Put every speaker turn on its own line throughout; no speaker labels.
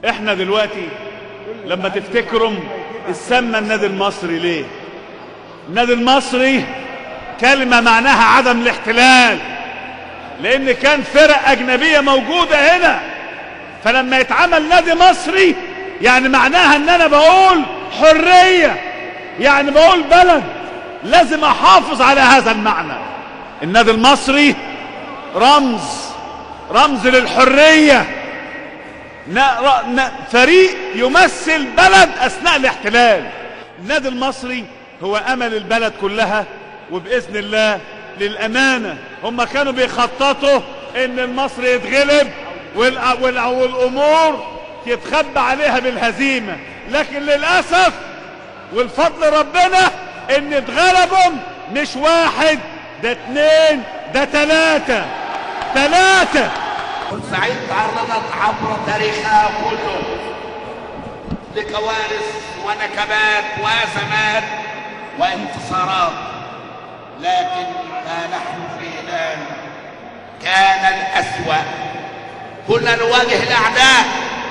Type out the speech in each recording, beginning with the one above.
احنا دلوقتي لما تفتكروا السمى النادي المصري ليه النادي المصري كلمة معناها عدم الاحتلال لان كان فرق اجنبية موجودة هنا فلما يتعمل نادي مصري يعني معناها ان انا بقول حرية يعني بقول بلد لازم احافظ على هذا المعنى النادي المصري رمز رمز للحرية فريق يمثل بلد اثناء الاحتلال النادي المصري هو امل البلد كلها وباذن الله للامانه هم كانوا بيخططوا ان المصري يتغلب والامور يتخبى عليها بالهزيمه لكن للاسف والفضل ربنا ان اتغلبوا مش واحد ده اتنين ده تلاته تلاته
بورسعيد تعرضت عبر تاريخها كله لكوارث ونكبات وازمات وانتصارات لكن ما نحن فيه الان كان الاسوا كنا نواجه الاعداء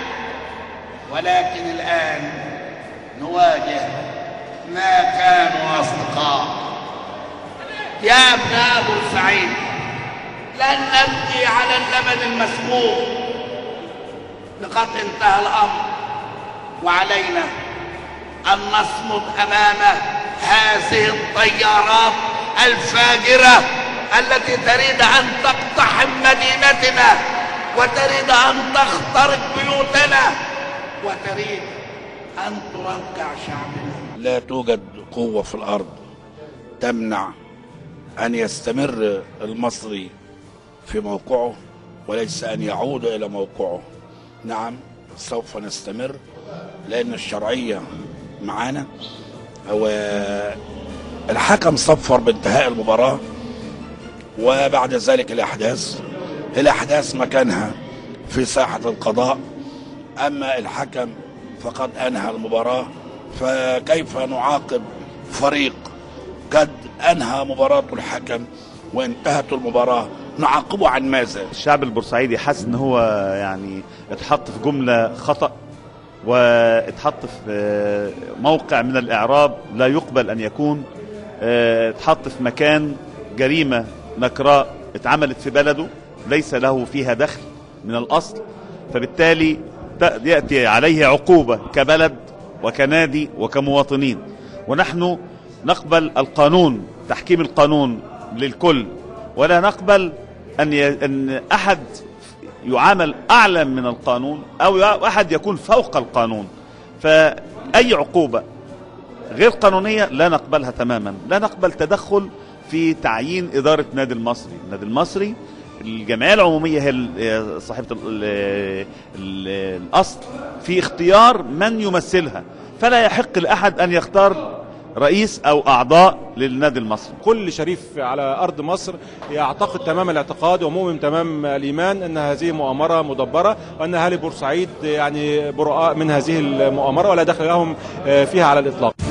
ولكن الان نواجه ما كانوا اصدقاء يا ابناء بورسعيد لن نبكي على اللبن المسكوب لقد انتهى الامر وعلينا ان نصمد امام هذه الطيارات الفاجره التي تريد ان تقتحم مدينتنا وتريد ان تخترق بيوتنا وتريد ان تركع شعبنا
لا توجد قوه في الارض تمنع ان يستمر المصري في موقعه وليس ان يعود الى موقعه نعم سوف نستمر لان الشرعيه معانا هو الحكم صفر بانتهاء المباراه وبعد ذلك الاحداث الاحداث مكانها في ساحه القضاء اما الحكم فقد انهى المباراه فكيف نعاقب فريق قد انهى مباراه الحكم وانتهت المباراه نعاقبه عن ماذا؟
الشعب البورسعيدي حاسس ان هو يعني اتحط في جمله خطا واتحط في موقع من الاعراب لا يقبل ان يكون اتحط في مكان جريمه نكراء اتعملت في بلده ليس له فيها دخل من الاصل فبالتالي ياتي عليه عقوبه كبلد وكنادي وكمواطنين ونحن نقبل القانون تحكيم القانون للكل ولا نقبل ان ان احد يعامل اعلى من القانون او احد يكون فوق القانون فاي عقوبه غير قانونيه لا نقبلها تماما لا نقبل تدخل في تعيين اداره نادي المصري النادي المصري الجمعيه العموميه هي صاحبه الاصل في اختيار من يمثلها فلا يحق لاحد ان يختار رئيس او اعضاء للنادي المصري
كل شريف على ارض مصر يعتقد تمام الاعتقاد ومؤمن تمام الايمان ان هذه مؤامره مدبره وان اهالي بورسعيد يعني براء من هذه المؤامره ولا دخل لهم فيها على الاطلاق